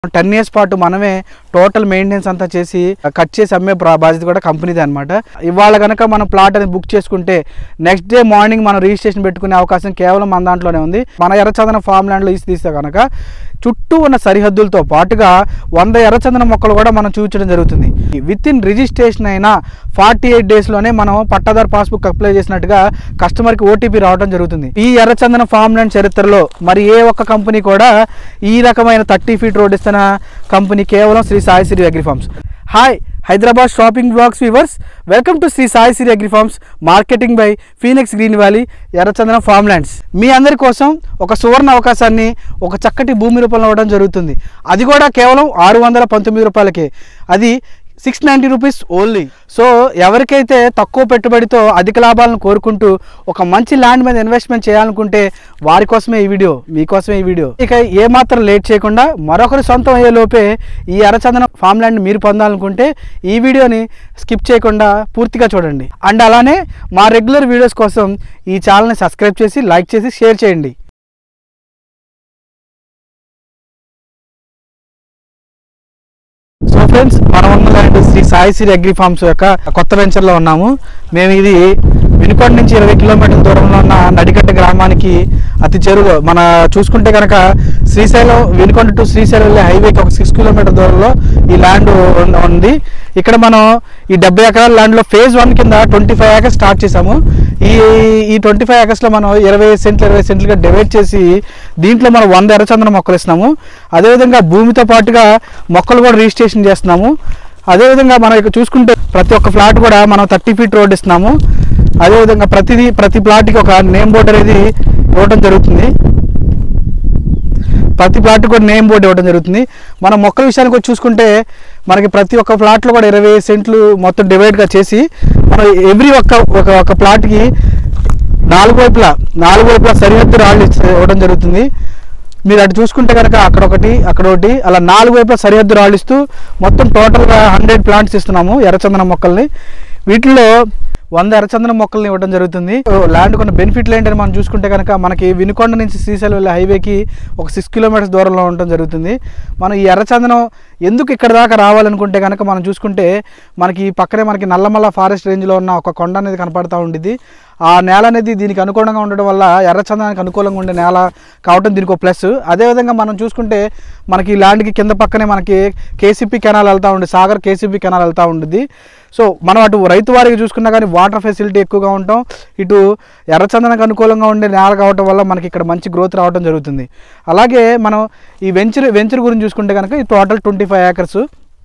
Ten years పాటు మనమే total maintenance అంతా చేసి కట్ చేసి అమ్మే ప్రా- బాధ్యత కూడా కంపెనీదే అనమాట ఇవాళ కనుక మనం ప్లాట్ అనేది బుక్ చేసుకుంటే నెక్స్ట్ డే మార్నింగ్ మనం రిజిస్ట్రేషన్ పెట్టుకునే అవకాశం కేవలం మన దాంట్లోనే ఉంది మన ఎర్రచందనం ఫామ్ ల్యాండ్లో ఇసి తీస్తే కనుక చుట్టూ ఉన్న సరిహద్దులతో పాటుగా వంద ఎర్రచందనం మొక్కలు కూడా మనం చూపించడం జరుగుతుంది విత్ ఇన్ రిజిస్ట్రేషన్ అయినా ఫార్టీ ఎయిట్ డేస్లోనే మనం పట్టాదారు పాస్బుక్ అప్లై చేసినట్టుగా కస్టమర్కి ఓటీపీ రావడం జరుగుతుంది ఈ ఎర్రచందనం ఫామ్ ల్యాండ్ చరిత్రలో మరి ఏ ఒక్క కంపెనీ కూడా ఈ రకమైన థర్టీ ఫీట్ రోడ్ ఇస్తున్న కంపెనీ కేవలం Shri Sai Shri Agri Farms hi Hyderabad shopping blogs viewers welcome to Shri Sai Shri Agri Farms marketing by Phoenix Green Valley ఎర్రచందనం ఫామ్ ల్యాండ్స్ మీ అందరి కోసం ఒక సువర్ణ అవకాశాన్ని ఒక చక్కటి భూమి రూపంలో ఇవ్వడం జరుగుతుంది అది కూడా కేవలం ఆరు వందల పంతొమ్మిది రూపాయలకే అది six ninety rupees only so ఎవరికైతే తక్కువ పెట్టుబడితో అధిక లాభాలను కోరుకుంటూ ఒక మంచి ల్యాండ్ మీద ఇన్వెస్ట్మెంట్ చేయాలనుకుంటే వారి కోసమే ఈ వీడియో మీకోసమే ఈ వీడియో ఇక ఏమాత్రం లేట్ చేయకుండా మరొకరి సొంతం అయ్యే లోపే ఈ ఎర్రచందనం ఫామ్ ల్యాండ్ మీరు పొందాలనుకుంటే ఈ వీడియోని స్కిప్ చేయకుండా పూర్తిగా చూడండి అండ్ అలానే మా రెగ్యులర్ వీడియోస్ కోసం ఈ ఛానల్ని సబ్స్క్రైబ్ చేసి లైక్ చేసి షేర్ చేయండి సో ఫ్రెండ్స్ మనం ఉన్నలాంటి శ్రీ సాయి శ్రీ అగ్రి ఫార్మ్స్ యొక్క కొత్త వెంచర్లో ఉన్నాము మేము ఇది వినుకొండ నుంచి ఇరవై కిలోమీటర్ల దూరంలో ఉన్న నడికట్ట గ్రామానికి అతి చెరువు మన చూసుకుంటే కనుక శ్రీశైలం వినుకొండ టు శ్రీశైలం వెళ్ళే హైవేకి ఒక సిక్స్ కిలోమీటర్ దూరంలో ఈ ల్యాండ్ ఉన్- ఉంది ఇక్కడ మనం ఈ డెబ్బై ఎకరాల ల్యాండ్లో ఫేజ్ వన్ కింద ట్వంటీ ఫైవ్ ఏకర్స్ స్టార్ట్ చేసాము ఈ ఈ ట్వంటీ ఫైవ్ ఏకర్స్లో మనం ఇరవై సెంట్లు ఇరవై సెంట్లుగా డివైడ్ చేసి దీంట్లో మనం వంద ఎర్రచందన మొక్కలు ఇస్తున్నాము అదేవిధంగా భూమితో పాటుగా మొక్కలు కూడా రిజిస్ట్రేషన్ చేస్తున్నాము అదేవిధంగా మనం ఇక్కడ చూసుకుంటే ప్రతి ఒక్క ఫ్లాట్ కూడా మనం థర్టీ ఫీట్ రోడ్ ఇస్తున్నాము అదేవిధంగా ప్రతిదీ ప్రతి ప్లాట్కి ఒక నేమ్ బోర్డు అనేది ఇవ్వడం జరుగుతుంది ప్రతి ప్లాట్ కూడా నేమ్ బోర్డు ఇవ్వడం జరుగుతుంది మనం మొక్కల విషయానికి వచ్చి చూసుకుంటే మనకి ప్రతి ఒక్క ప్లాట్లో కూడా ఇరవై సెంట్లు మొత్తం డివైడ్గా చేసి మనం ఎవ్రీ ఒక్క ఒక ఒక ప్లాట్కి నాలుగు వైపులా నాలుగు వైపులా సరిహద్దు రాళ్ళు ఇచ్చ- ఇవ్వడం జరుగుతుంది మీరు అటు చూసుకుంటే కనుక అక్కడ ఒకటి అక్కడ ఒకటి అలా నాలుగు వైపులా సరిహద్దు రాళ్ళు ఇస్తూ మొత్తం టోటల్గా హండ్రెడ్ ప్లాంట్స్ ఇస్తున్నాము ఎర్రచందనం మొక్కల్ని వీటిలో వంద ఎర్రచందనం మొక్కల్ని ఇవ్వడం జరుగుతుంది ల్యాండ్ కొన్ని బెనిఫిట్లు ఏంటని మనం చూసుకుంటే కనుక మనకి వినుకొండ నుంచి శ్రీశైలం వెళ్ళే హైవేకి ఒక సిక్స్ కిలోమీటర్స్ దూరంలో ఉండడం జరుగుతుంది మనం ఈ ఎర్రచందనం ఎందుకు ఇక్కడ దాకా రావాలనుకుంటే కనుక మనం చూసుకుంటే మనకి ఈ పక్కనే మనకి నల్లమల్ల ఫారెస్ట్ రేంజ్లో ఉన్న ఒక కొండ అనేది కనపడతా ఉండిద్ది ఆ నేల అనేది దీనికి అనుగుణంగా ఉండడం వల్ల ఎర్రచందనానికి అనుకూలంగా ఉండే నేల కావటం దీనికి ఒక ప్లస్ అదేవిధంగా మనం చూసుకుంటే మనకి ఈ ల్యాండ్కి కింద పక్కనే మనకి కేసీపీ కెనాల్ వెళ్తూ ఉండి సాగర్ కేసీపీ కెనాల్ వెళ్తూ ఉండిద్ది సో మనం అటు రైతు వారికి చూసుకున్నా కానీ వాటర్ ఫెసిలిటీ ఎక్కువగా ఉంటాం ఇటు ఎర్రచందనకు అనుకూలంగా ఉండే నేల కావటం వల్ల మనకి ఇక్కడ మంచి గ్రోత్ రావడం జరుగుతుంది అలాగే మనం ఈ వెంచర్ వెంచర్ గురించి చూసుకుంటే కనుక ఈ టోటల్ ట్వంటీ ఫైవ్ ఏకర్స్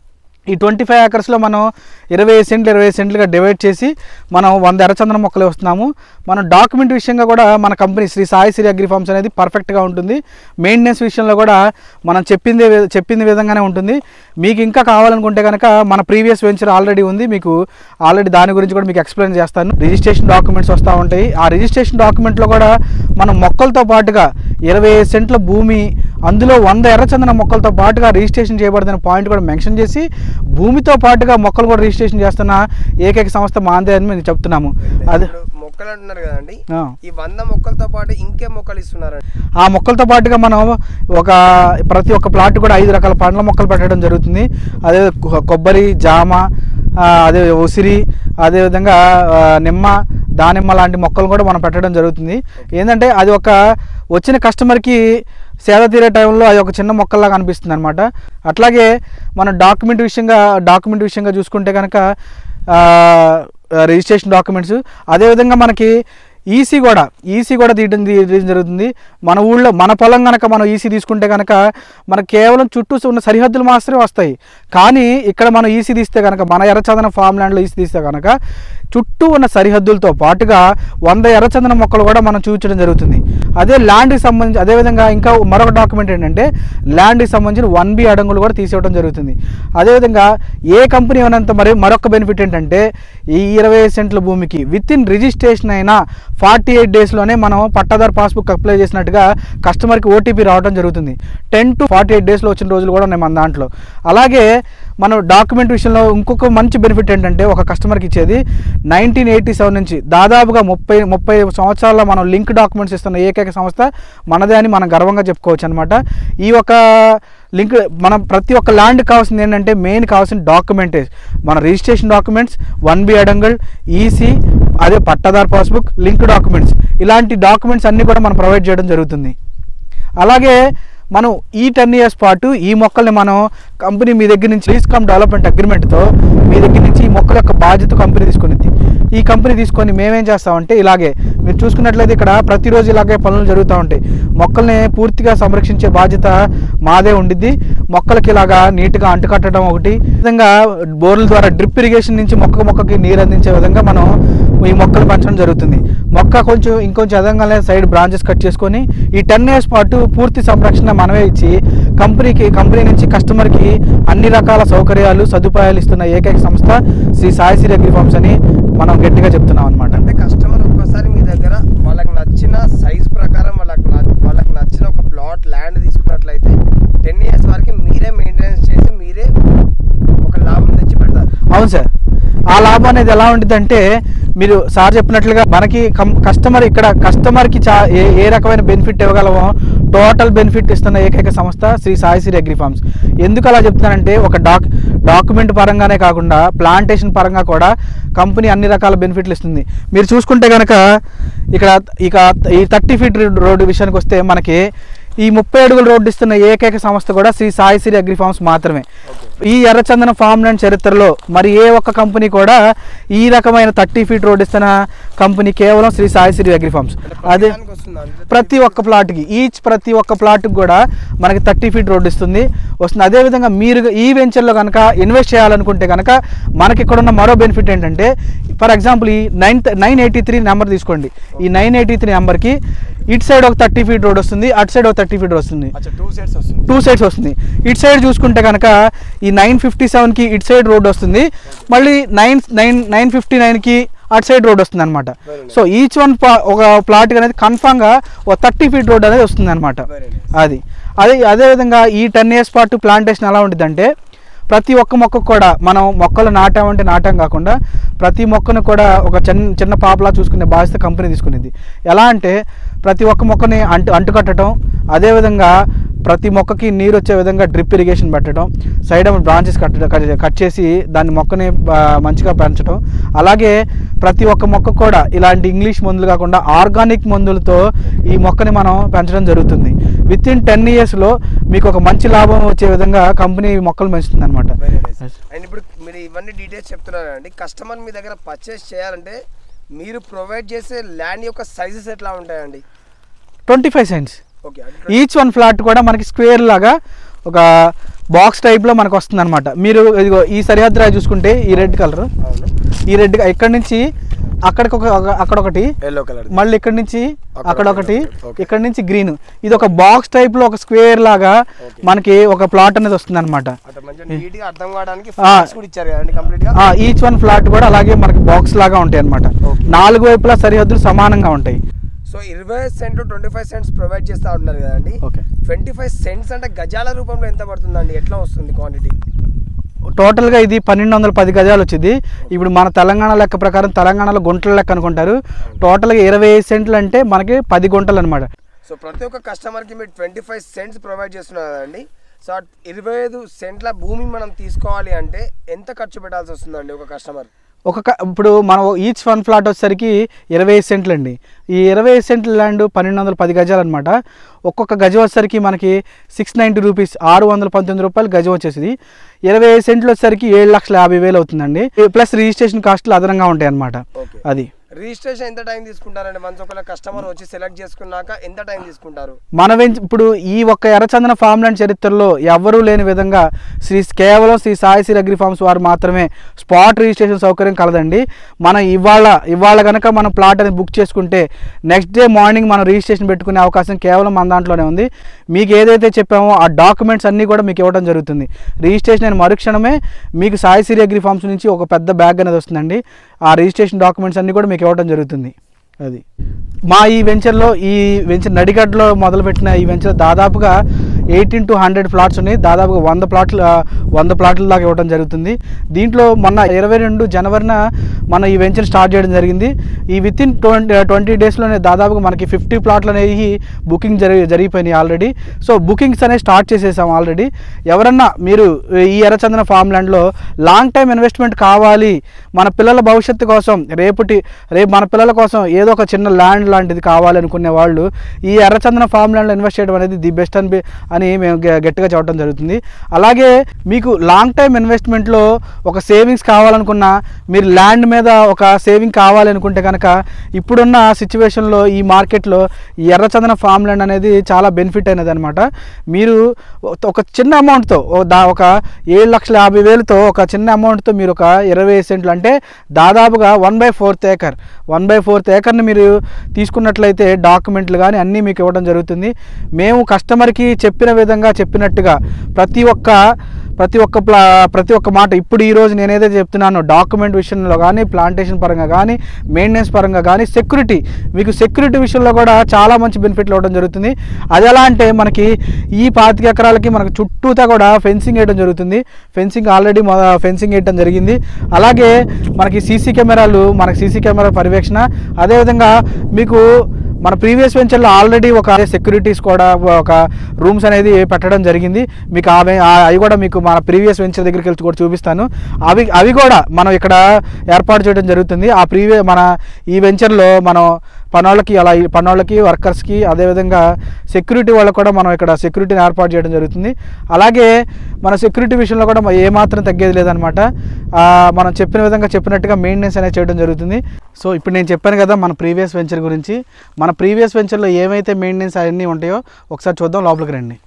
ఈ ట్వంటీ ఫైవ్ ఏకర్స్లో మనం ఇరవై సెంట్లు ఇరవై సెంట్లుగా డివైడ్ చేసి మనం వంద ఎర్రచందనం మొక్కలు వస్తున్నాము మనం డాక్యుమెంట్ విషయంగా కూడా మన company Shri Sai Shri Agri Farms అనేది పర్ఫెక్ట్గా ఉంటుంది మెయింటెనెన్స్ విషయంలో కూడా మనం చెప్పింది చెప్పింది విధంగానే ఉంటుంది మీకు ఇంకా కావాలనుకుంటే కనుక మన ప్రీవియస్ వెంచర్ ఆల్రెడీ ఉంది మీకు ఆల్రెడీ దాని గురించి కూడా మీకు ఎక్స్ప్లెయిన్ చేస్తాను రిజిస్ట్రేషన్ డాక్యుమెంట్స్ వస్తూ ఉంటాయి ఆ రిజిస్ట్రేషన్ డాక్యుమెంట్లో కూడా మనం మొక్కలతో పాటుగా ఇరవై ఐదు సెంట్ల భూమి అందులో వంద ఎర్రచందన మొక్కలతో పాటుగా రిజిస్ట్రేషన్ చేయబడిన పాయింట్ కూడా మెన్షన్ చేసి భూమితో పాటుగా మొక్కలు కూడా రిజిస్ట్రేషన్ చేస్తున్న ఏకైక సంస్థ మాందే అని మేము చెప్తున్నాము అదే ఇప్పుడు మొక్కలు అంటున్నారు కదండి ఆ. ఈ వంద మొక్కలతో పాటు ఇంకే మొక్కలు ఇస్తున్నారండి ఆ మొక్కలతో పాటుగా మనం ఒక ప్రతి ఒక్క ప్లాట్ కూడా ఐదు రకాల పండ్ల మొక్కలు పెట్టడం జరుగుతుంది అదే కొ- కొబ్బరి జామ ఆ, అదే ఉసిరి అదేవిధంగా ఆ, నిమ్మ దానిమ్మ లాంటి మొక్కలు కూడా మనం పెట్టడం జరుగుతుంది ఏంటంటే అది ఒక వచ్చిన కస్టమర్కి సేద తీరే టైంలో అది ఒక చిన్న మొక్కల్లాగా అనిపిస్తుంది అనమాట అట్లాగే మన డాక్యుమెంట్ విషయంగా డాక్యుమెంట్ విషయంగా చూసుకుంటే కనుక రిజిస్ట్రేషన్ డాక్యుమెంట్స్ అదేవిధంగా మనకి ఈసీ కూడా ఈసీ కూడా తీయడం తీయడం జరుగుతుంది మన ఊళ్ళో మన పొలం కనుక మనం ఈసీ తీసుకుంటే కనుక మనకు కేవలం చుట్టూ ఉన్న సరిహద్దులు మాత్రమే వస్తాయి కానీ ఇక్కడ మనం ఈసీ తీస్తే కనుక మన ఎర్రచందనం ఫామ్ ల్యాండ్లో ఈసీ తీస్తే కనుక చుట్టూ ఉన్న సరిహద్దులతో పాటుగా వంద ఎర్రచందన మొక్కలు కూడా మనం చూపించడం జరుగుతుంది అదే ల్యాండ్కి సంబంధించి అదేవిధంగా ఇంకా మరొక డాక్యుమెంట్ ఏంటంటే ల్యాండ్కి సంబంధించిన వన్ బి అడంగులు కూడా తీసేయడం జరుగుతుంది అదేవిధంగా ఏ కంపెనీ ఉన్నంత మరి మరొక బెనిఫిట్ ఏంటంటే ఈ ఇరవై సెంట్ల భూమికి విత్ ఇన్ రిజిస్ట్రేషన్ అయినా ఫార్టీ ఎయిట్ డేస్లోనే మనం పట్టాదారు పాస్బుక్ అప్లై చేసినట్టుగా కస్టమర్కి ఓటీపీ రావడం జరుగుతుంది టెన్ టు ఫార్టీ ఎయిట్ డేస్లో వచ్చిన రోజులు కూడా ఉన్నాయి మన దాంట్లో అలాగే మనం డాక్యుమెంట్ విషయంలో ఇంకొక మంచి బెనిఫిట్ ఏంటంటే ఒక కస్టమర్కి ఇచ్చేది నైన్టీన్ ఎయిటీ సెవెన్ నుంచి దాదాపుగా ముప్పై ముప్పై సంవత్సరాల్లో మనం లింక్ డాక్యుమెంట్స్ ఇస్తున్న ఏకైక సంస్థ మనదే అని మనం గర్వంగా చెప్పుకోవచ్చు అనమాట ఈ ఒక లింక్ మనం ప్రతి ఒక్క ల్యాండ్ కావాల్సింది ఏంటంటే మెయిన్ కావాల్సిన డాక్యుమెంటేజ్ మన రిజిస్ట్రేషన్ డాక్యుమెంట్స్ వన్ బి అడంగల్ ఈసీ అదే పట్టాదార్ పాస్బుక్ లింక్ డాక్యుమెంట్స్ ఇలాంటి డాక్యుమెంట్స్ అన్నీ కూడా మనం ప్రొవైడ్ చేయడం జరుగుతుంది అలాగే మనం ఈ టెన్ ఇయర్స్ పాటు ఈ మొక్కల్ని మనం కంపెనీ మీ దగ్గర నుంచి లీజ్ కమ్ డెవలప్మెంట్ అగ్రిమెంట్తో మీ దగ్గర నుంచి ఈ మొక్కల యొక్క బాధ్యత కంపెనీ తీసుకునిద్ది ఈ కంపెనీ తీసుకొని మేమేం చేస్తామంటే ఇలాగే మీరు చూసుకున్నట్లయితే ఇక్కడ ప్రతిరోజు ఇలాగే పనులు జరుగుతూ ఉంటాయి మొక్కల్ని పూర్తిగా సంరక్షించే బాధ్యత మాదే ఉండిద్ది మొక్కలకి ఇలాగా నీట్గా అంటుకట్టడం ఒకటి ఈ విధంగా బోర్ల ద్వారా డ్రిప్ ఇరిగేషన్ నుంచి మొక్క మొక్కకి నీరు అందించే విధంగా మనం ఈ మొక్కలు పెంచడం జరుగుతుంది మొక్క కొంచెం ఇంకొంచెం ఎదగానే సైడ్ బ్రాంచెస్ కట్ చేసుకొని ఈ టెన్ ఇయర్స్ పాటు పూర్తి సంరక్షణ మనమే ఇచ్చి కంపెనీకి కంపెనీ నుంచి కస్టమర్కి అన్ని రకాల సౌకర్యాలు సదుపాయాలు ఇస్తున్న ఏకైక సంస్థ శ్రీ సాయి శ్రీ అగ్రి ఫార్మ్స్ అని మనం గట్టిగా చెప్తున్నాం అనమాట అంటే కస్టమర్ ఒక్కసారి మీ దగ్గర వాళ్ళకి నచ్చిన సైజ్ ప్రకారం వాళ్ళకి న- వాళ్ళకి నచ్చిన ఒక ప్లాట్ ల్యాండ్ తీసుకున్నట్లయితే టెన్ ఇయర్స్ వరకు మీరే మెయింటెనెన్స్ చేసి మీరే ఒక లాభం తెచ్చి పెడతారు అవును సార్ ఆ లాభం అనేది ఎలా ఉంటుందంటే మీరు సార్ చెప్పినట్లుగా మనకి కం- కస్టమర్ ఇక్కడ కస్టమర్కి చా ఏ ఏ రకమైన బెనిఫిట్ ఇవ్వగలమో టోటల్ బెనిఫిట్ ఇస్తున్న ఏకైక సంస్థ శ్రీ సాయి శ్రీ అగ్రి ఫార్మ్స్ ఎందుకు అలా చెప్తున్నానంటే ఒక డాక్ డాక్యుమెంట్ పరంగానే కాకుండా ప్లాంటేషన్ పరంగా కూడా కంపెనీ అన్ని రకాల బెనిఫిట్లు ఇస్తుంది మీరు చూసుకుంటే కనుక ఇక్కడ ఇక ఈ థర్టీ ఫీట్ రోడ్డు విషయానికి వస్తే మనకి ఈ ముప్పై అడుగుల రోడ్డు ఇస్తున్న ఏకైక సంస్థ కూడా శ్రీ సాయి శ్రీ అగ్రి ఫార్మ్స్ మాత్రమే ఈ ఎర్రచందన ఫామ్ ల్యాండ్ చరిత్రలో మరి ఏ ఒక్క కంపెనీ కూడా ఈ రకమైన థర్టీ ఫీట్ రోడ్ ఇస్తున్న కంపెనీ కేవలం శ్రీ సాయి శ్రీ అగ్రి ఫార్మ్స్ అదే దానికి వస్తుందా అంటే ప్రతి ఒక్క ప్లాట్కి ఈచ్ ప్రతి ఒక్క ప్లాట్కి కూడా మనకి థర్టీ ఫీట్ రోడ్ ఇస్తుంది వస్తుంది అదేవిధంగా మీరు ఈ వెంచర్లో కనుక ఇన్వెస్ట్ చేయాలనుకుంటే కనుక మనకి ఇక్కడ ఉన్న మరో బెనిఫిట్ ఏంటంటే ఫర్ ఎగ్జాంపుల్ ఈ nine nine eighty three number తీసుకోండి ఈ నైన్ ఎయిటీ త్రీ నెంబర్కి ఇటు సైడ్ ఒక థర్టీ ఫీట్ రోడ్ వస్తుంది అటు సైడ్ ఒక థర్టీ ఫీట్ వస్తుంది అచ్చా టూ సెట్స్ వస్తుంది టూ సైడ్స్ వస్తుంది ఇటు సైడ్ చూసుకుంటే కనుక ఈ నైన్ ఫిఫ్టీ సెవెన్కి ఇటు సైడ్ రోడ్ వస్తుంది మళ్ళీ నైన్ నైన్ నైన్ ఫిఫ్టీ నైన్కి అటు సైడ్ రోడ్ వస్తుంది అనమాట Very nice. So each one ఒక ప్లాట్ అనేది కన్ఫామ్గా ఒక థర్టీ ఫీట్ రోడ్ అనేది వస్తుంది అనమాట Very nice. అది అదే అదేవిధంగా ఈ టెన్ ఇయర్స్ పాటు ప్లాంటేషన్ ఎలా ఉంటుందంటే ప్రతి ఒక్క మొక్కకు కూడా మనం మొక్కలు నాటామంటే నాటాం కాకుండా ప్రతి మొక్కను కూడా ఒక చిన్న చిన్న పాపలా చూసుకునే బాధ్యత కంపెనీ తీసుకునేది ఎలా అంటే ప్రతి ఒక్క మొక్కని అంటు అంటుకట్టడం అదేవిధంగా ప్రతి మొక్కకి నీరు వచ్చే విధంగా డ్రిప్ ఇరిగేషన్ పెట్టడం సైడ్ బ్రాంచెస్ కట్టడం కట్- కట్ చేసి దాన్ని మొక్కని ఆ, మంచిగా పెంచడం అలాగే ప్రతి ఒక్క మొక్క కూడా ఇలాంటి ఇంగ్లీష్ మందులు కాకుండా ఆర్గానిక్ మందులతో ఈ మొక్కని మనం పెంచడం జరుగుతుంది విత్ ఇన్ టెన్ ఇయర్స్లో మీకు ఒక మంచి లాభం వచ్చే విధంగా కంపెనీ ఈ మొక్కలు పెంచుతుంది అనమాట వెరీ నైస్ అండ్ ఇప్పుడు మీరు ఇవన్నీ డీటెయిల్స్ చెప్తున్నారండి కస్టమర్ మీ దగ్గర పర్చేస్ చేయాలంటే మీరు ప్రొవైడ్ చేసే ల్యాండ్ యొక్క సైజెస్ ఎట్లా ఉంటాయండి twenty five cents okay each one flat కూడా మనకి స్క్వేర్ లాగా ఒక బాక్స్ టైప్లో మనకు వస్తుంది అనమాట మీరు ఇదిగో ఈ సరిహద్దు రాయి చూసుకుంటే ఈ రెడ్ కలర్ అవును ఈ రెడ్ ఇక్కడ నుంచి అక్కడికి ఒక ఒక- అక్కడ ఒకటి ఎల్లో కలర్ మళ్ళీ ఇక్కడ నుంచి అక్కడ అక్కడ ఒకటి ఒకటి, okay. ఇక్కడ నుంచి గ్రీన్ ఇది ఒక బాక్స్ టైప్ లో ఒక స్క్వేర్ లాగా Okay. మనకి ఒక ప్లాట్ అనేది వస్తుంది అనమాట అట్లా మంచిగా నీట్ గా అర్థం కావడానికి ఆ. ఫ్లాట్స్ కూడా ఇచ్చారు కదండి కంప్లీట్ గా ఈచ్ వన్ ఫ్లాట్ కూడా అలాగే మనకి బాక్స్ లాగా ఉంటాయి అనమాట Okay. నాలుగు వైపులా సరిహద్దులు సమానంగా ఉంటాయి సో ఇరవై cent twenty five cents provide చేస్తా ఉన్నారు కదండి ఓకే ట్వంటీ ఫైవ్ సెంట్స్ అంటే గజాల రూపంలో ఎంత పడుతుందండి ఎట్లా వస్తుంది క్వాంటిటీ టోటల్గా ఇది పన్నెండు వందల పది గజాలు వచ్చింది ఇప్పుడు మన తెలంగాణ లెక్క ప్రకారం తెలంగాణలో గుంటల లెక్క అనుకుంటారు టోటల్గా ఇరవై ఐదు సెంట్లు అంటే మనకి పది గుంటలు అనమాట సో ప్రతి ఒక్క కస్టమర్కి మీరు ట్వంటీ ఫైవ్ సెంట్స్ ప్రొవైడ్ చేస్తున్నారు కదండి సో ఆ ఇరవై ఐదు సెంట్ల భూమి మనం తీసుకోవాలి అంటే ఎంత ఖర్చు పెట్టాల్సి వస్తుందండి ఒక కస్టమర్ ఒక క- ఇప్పుడు మనం ఈచ్ వన్ ఫ్లాట్ వచ్చేసరికి ఇరవై ఐదు సెంట్లు అండి ఈ ఇరవై ఐదు సెంట్ల ల్యాండ్ పన్నెండు వందల పది గజాలు అనమాట ఒక్కొక్క గజం వచ్చేసరికి మనకి సిక్స్ నైంటీ రూపీస్ ఆరు వందల పంతొమ్మిది రూపాయలు గజం వచ్చేసింది ఇరవై ఐదు సెంట్లు వచ్చేసరికి ఏడు లక్షల యాభై వేలు అవుతుందండి ప్లస్ రిజిస్ట్రేషన్ కాస్ట్లు అదనంగా ఉంటాయి అనమాట ఓకే అది రిజిస్ట్రేషన్ ఎంత టైం తీసుకుంటారండి మనసు ఒకవేళ కస్టమర్ వచ్చి సెలెక్ట్ చేసుకున్నాక ఎంత టైం తీసుకుంటారు మన వెంచ ఇప్పుడు ఈ ఒక్క ఎర్రచందన ఫామ్ ల్యాండ్ చరిత్రలో ఎవ్వరూ లేని విధంగా శ్రీ కేవలం శ్రీ సాయి శ్రీ అగ్రి ఫార్మ్స్ వారు మాత్రమే స్పాట్ రిజిస్ట్రేషన్ సౌకర్యం కలదండి మనం ఇవాళ ఇవాళ కనుక మనం ప్లాట్ అనేది బుక్ చేసుకుంటే నెక్స్ట్ డే మార్నింగ్ మనం రిజిస్ట్రేషన్ పెట్టుకునే అవకాశం కేవలం మన దాంట్లోనే ఉంది మీకు ఏదైతే చెప్పామో ఆ డాక్యుమెంట్స్ అన్నీ కూడా మీకు ఇవ్వడం జరుగుతుంది రిజిస్ట్రేషన్ అయిన మరుక్షణమే మీకు సాయి శ్రీ అగ్రి ఫార్మ్స్ నుంచి ఒక పెద్ద బ్యాగ్ అనేది వస్తుందండి ఆ రిజిస్ట్రేషన్ డాక్యుమెంట్స్ అన్నీ కూడా మీకు ఇవ్వడం జరుగుతుంది అది మా ఈ వెంచర్లో ఈ వెంచర్ నడిగడ్డలో మొదలుపెట్టిన ఈ వెంచర్ దాదాపుగా ఎయిటీన్ టు హండ్రెడ్ ప్లాట్స్ ఉన్నాయి దాదాపుగా వంద ప్లాట్లు ఆ, వంద ప్లాట్ల దాకా ఇవ్వడం జరుగుతుంది దీంట్లో మొన్న ఇరవై రెండు జనవరిన మనం ఈ వెంచర్ స్టార్ట్ చేయడం జరిగింది ఈ విత్ ఇన్ ట్వంటీ ట్వంటీ డేస్లోనే దాదాపుగా మనకి ఫిఫ్టీ ప్లాట్లు అనేవి బుకింగ్ జరిగి జరిగిపోయినాయి ఆల్రెడీ సో బుకింగ్స్ అనేవి స్టార్ట్ చేసేసాం ఆల్రెడీ ఎవరన్నా మీరు ఈ ఎర్రచందన ఫామ్ ల్యాండ్లో లాంగ్ టైం ఇన్వెస్ట్మెంట్ కావాలి మన పిల్లల భవిష్యత్తు కోసం రేపటి రేపు మన పిల్లల కోసం ఏదో ఒక చిన్న ల్యాండ్ లాంటిది కావాలి అనుకునే వాళ్ళు ఈ ఎర్రచందన ఫామ్ ల్యాండ్లో ఇన్వెస్ట్ చేయడం అనేది ది బెస్ట్ అని అని మేము గ- గట్టిగా చెప్పడం జరుగుతుంది అలాగే మీకు లాంగ్ టైం ఇన్వెస్ట్మెంట్లో ఒక సేవింగ్స్ కావాలనుకున్నా మీరు ల్యాండ్ మీద ఒక సేవింగ్ కావాలి అనుకుంటే కనుక ఇప్పుడున్న సిచ్యువేషన్లో ఈ మార్కెట్లో ఈ ఎర్రచందన ఫామ్ ల్యాండ్ అనేది చాలా బెనిఫిట్ అయినది అనమాట మీరు ఒక చిన్న అమౌంట్తో దా ఒక ఏడు లక్షల యాభై వేలతో ఒక చిన్న అమౌంట్తో మీరు ఒక ఇరవై సెంట్లు అంటే దాదాపుగా one by fourth acre one by fourth ఏకర్ని మీరు తీసుకున్నట్లయితే డాక్యుమెంట్లు కానీ అన్నీ మీకు ఇవ్వడం జరుగుతుంది మేము కస్టమర్కి చెప్పిన విధంగా చెప్పినట్టుగా ప్రతి ఒక్క ప్రతి ఒక్క ప్లా ప్రతి ఒక్క మాట ఇప్పుడు ఈ రోజు నేను ఏదైతే చెప్తున్నానో డాక్యుమెంట్ విషయంలో కానీ ప్లాంటేషన్ పరంగా కానీ మెయింటెనెన్స్ పరంగా కానీ సెక్యూరిటీ మీకు సెక్యూరిటీ విషయంలో కూడా చాలా మంచి బెనిఫిట్లు ఇవ్వడం జరుగుతుంది అది ఎలా అంటే మనకి ఈ పాతిక ఎకరాలకి మనకు చుట్టూతా కూడా ఫెన్సింగ్ వేయడం జరుగుతుంది ఫెన్సింగ్ ఆల్రెడీ ఫెన్సింగ్ వేయడం జరిగింది అలాగే మనకి సీసీ కెమెరాలు మనకి సీసీ కెమెరా పర్యవేక్షణ అదేవిధంగా మీకు మన ప్రీవియస్ వెంచర్లో ఆల్రెడీ ఒక సెక్యూరిటీస్ కూడా ఒక రూమ్స్ అనేది పెట్టడం జరిగింది మీకు ఆమె అవి కూడా మీకు మన ప్రీవియస్ వెంచర్ దగ్గరికి వెళ్ళి కూడా చూపిస్తాను అవి అవి కూడా మనం ఇక్కడ ఏర్పాటు చేయడం జరుగుతుంది ఆ ప్రీవియస్ మన ఈ వెంచర్లో మనం పనోళ్ళకి అలా ఈ పనోళ్ళకి వర్కర్స్కి అదేవిధంగా సెక్యూరిటీ వాళ్ళకి కూడా మనం ఇక్కడ సెక్యూరిటీని ఏర్పాటు చేయడం జరుగుతుంది అలాగే మన సెక్యూరిటీ విషయంలో కూడా ఏ మాత్రం తగ్గేది లేదనమాట ఆ, మనం చెప్పిన విధంగా చెప్పినట్టుగా మెయింటెనెన్స్ అనేది చేయడం జరుగుతుంది సో ఇప్పుడు నేను చెప్పాను కదా మన ప్రీవియస్ వెంచర్ గురించి మన ప్రీవియస్ వెంచర్లో ఏమైతే మెయింటెనెన్స్ అవన్నీ ఉంటాయో ఒకసారి చూద్దాం లోపలికి రండి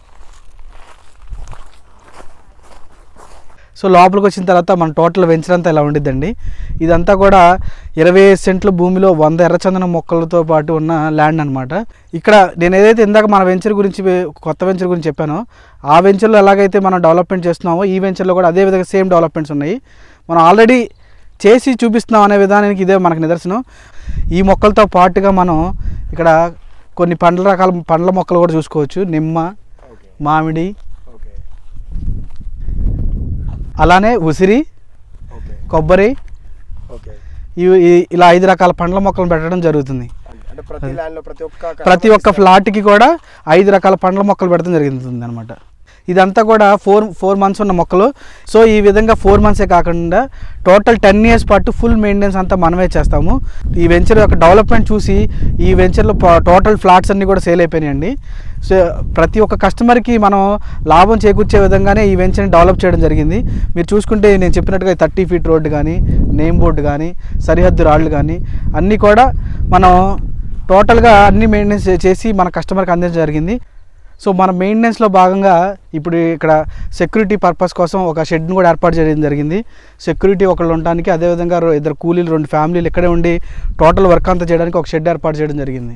సో లోపలికి వచ్చిన తర్వాత మన టోటల్ వెంచర్ అంతా ఇలా ఉండిద్దండి ఇదంతా కూడా ఇరవై ఐదు సెంట్ల భూమిలో వంద ఎర్రచందనం మొక్కలతో పాటు ఉన్న ల్యాండ్ అనమాట ఇక్కడ నేను ఏదైతే ఇందాక మన వెంచర్ గురించి కొత్త వెంచర్ గురించి చెప్పానో ఆ వెంచర్లో ఎలాగైతే మనం డెవలప్మెంట్ చేస్తున్నామో ఈ వెంచర్లో కూడా అదే విధంగా సేమ్ డెవలప్మెంట్స్ ఉన్నాయి మనం ఆల్రెడీ చేసి చూపిస్తున్నాం అనే విధానానికి ఇదే మనకు నిదర్శనం ఈ మొక్కలతో పాటుగా మనం ఇక్కడ కొన్ని పండ్ల రకాల పండ్ల మొక్కలు కూడా చూసుకోవచ్చు నిమ్మ ఓకే మామిడి ఓకే అలానే ఉసిరి ఓకే కొబ్బరి ఓకే ఇవి ఈ- ఇలా ఐదు రకాల పండ్ల మొక్కలను పెట్టడం జరుగుతుంది అంటే ప్రతి ల్యాండ్ లో ప్రతి ఒక్క ప్రతి ఒక్క ఫ్లాట్కి కూడా ఐదు రకాల పండ్ల మొక్కలు పెడతాం జరుగుతుంది అనమాట ఇదంతా కూడా ఫోర్ ఫోర్ మంత్స్ ఉన్న మొక్కలు సో ఈ విధంగా ఫోర్ మంత్సే కాకుండా టోటల్ టెన్ ఇయర్స్ పాటు ఫుల్ మెయింటెనెన్స్ అంతా మనమే చేస్తాము ఈ వెంచర్ యొక్క డెవలప్మెంట్ చూసి ఈ వెంచర్లో టోటల్ ఫ్లాట్స్ అన్నీ కూడా సేల్ అయిపోయినాయండి సో ప్రతి ఒక్క కస్టమర్కి మనం లాభం చేకూర్చే విధంగానే ఈ వెంచర్ని డెవలప్ చేయడం జరిగింది మీరు చూసుకుంటే నేను చెప్పినట్టుగా థర్టీ ఫీట్ రోడ్డు కానీ నేమ్ బోర్డు కానీ సరిహద్దు రాళ్ళు కానీ అన్నీ కూడా మనం టోటల్గా అన్ని మెయింటెనెన్స్ చేసి మన కస్టమర్కి అందించడం జరిగింది సో మన మెయింటెనెన్స్లో భాగంగా ఇప్పుడు ఇక్కడ సెక్యూరిటీ పర్పస్ కోసం ఒక షెడ్ని కూడా ఏర్పాటు చేయడం జరిగింది సెక్యూరిటీ ఒకళ్ళు ఉండడానికి అదేవిధంగా రో- ఇద్దరు కూలీలు రెండు ఫ్యామిలీలు ఇక్కడే ఉండి టోటల్ వర్క్ అంతా చేయడానికి ఒక షెడ్ ఏర్పాటు చేయడం జరిగింది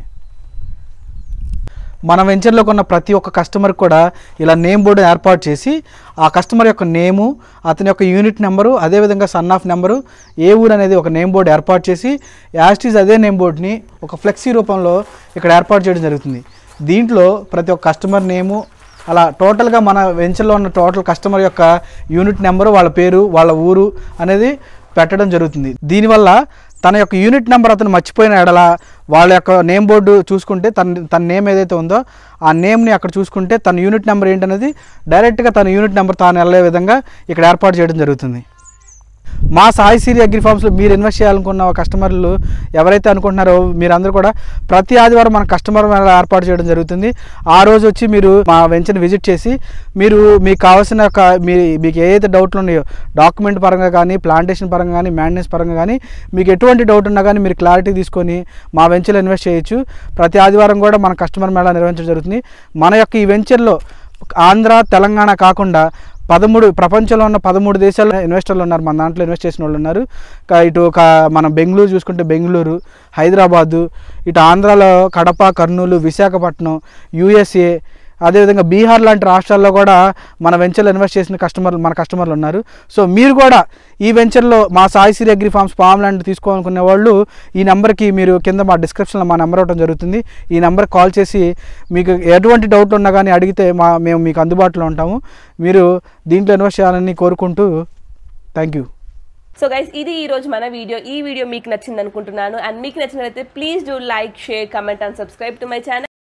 మన వెంచర్లో కొన్న ప్రతి ఒక్క కస్టమర్ కూడా ఇలా నేమ్ బోర్డు ఏర్పాటు చేసి ఆ కస్టమర్ యొక్క నేము అతని యొక్క యూనిట్ నెంబరు అదేవిధంగా సన్ ఆఫ్ నెంబరు ఏ ఊరు అనేది ఒక నేమ్ బోర్డు ఏర్పాటు చేసి యాస్టీస్ అదే నేమ్ బోర్డుని ఒక ఫ్లెక్సీ రూపంలో ఇక్కడ ఏర్పాటు చేయడం జరుగుతుంది దీంట్లో ప్రతి ఒక్క కస్టమర్ నేము అలా టోటల్గా మన వెంచర్లో ఉన్న టోటల్ కస్టమర్ యొక్క యూనిట్ నెంబరు వాళ్ళ పేరు వాళ్ళ ఊరు అనేది పెట్టడం జరుగుతుంది దీనివల్ల తన యొక్క యూనిట్ నెంబర్ అతను మర్చిపోయిన ఎడల వాళ్ళ యొక్క నేమ్ బోర్డు చూసుకుంటే తన తన నేమ్ ఏదైతే ఉందో ఆ నేమ్ని అక్కడ చూసుకుంటే తన యూనిట్ నెంబర్ ఏంటనేది డైరెక్ట్గా తన యూనిట్ నెంబర్ తాను వెళ్ళే విధంగా ఇక్కడ ఏర్పాటు చేయడం జరుగుతుంది మా సాయి సిరి అగ్రి ఫార్మ్స్లో మీరు ఇన్వెస్ట్ చేయాలనుకున్న కస్టమర్లు ఎవరైతే అనుకుంటున్నారో మీరందరూ కూడా ప్రతి ఆదివారం మన కస్టమర్ మేళ ఏర్పాటు చేయడం జరుగుతుంది ఆ రోజు వచ్చి మీరు మా వెంచర్ని విజిట్ చేసి మీరు మీకు కావాల్సిన ఒక మీ మీకు ఏదైతే డౌట్లు ఉన్నాయో డాక్యుమెంట్ పరంగా కానీ ప్లాంటేషన్ పరంగా కానీ మెయింటెనెన్స్ పరంగా కానీ మీకు ఎటువంటి డౌట్ ఉన్నా కానీ మీరు క్లారిటీ తీసుకొని మా వెంచర్లో ఇన్వెస్ట్ చేయొచ్చు ప్రతి ఆదివారం కూడా మన కస్టమర్ మేళా నిర్వహించడం జరుగుతుంది మన యొక్క ఈ వెంచర్లో ఆంధ్ర తెలంగాణ కాకుండా పదమూడు ప్రపంచంలో ఉన్న పదమూడు దేశాల్లో ఇన్వెస్టర్లు ఉన్నారు మన దాంట్లో ఇన్వెస్ట్ చేసిన వాళ్ళు ఉన్నారు కా- ఇటు ఒక మన బెంగళూరు చూసుకుంటే బెంగళూరు హైదరాబాదు ఇటు ఆంధ్రాలో కడప కర్నూలు విశాఖపట్నం యూఎస్ఏ అదేవిధంగా బీహార్ లాంటి రాష్ట్రాల్లో కూడా మన వెంచర్లో ఇన్వెస్ట్ చేసిన కస్టమర్లు మన కస్టమర్లు ఉన్నారు సో మీరు కూడా ఈ వెంచర్లో మా Sai Siri Agri Farms palm land తీసుకోవాలనుకునే వాళ్ళు ఈ నెంబర్కి మీరు కింద మా డిస్క్రిప్షన్లో మా నెంబర్ ఇవ్వడం జరుగుతుంది ఈ నెంబర్ కాల్ చేసి మీకు ఎటువంటి డౌట్ ఉన్నా కానీ అడిగితే మా మేము మీకు అందుబాటులో ఉంటాము మీరు దీంట్లో ఇన్వెస్ట్ చేయాలని కోరుకుంటూ థ్యాంక్ యూ సో గైస్ ఇది ఈ రోజు మన వీడియో ఈ వీడియో మీకు నచ్చింది అనుకుంటున్నాను అండ్ మీకు నచ్చినట్లయితే please do like share comment and subscribe to my channel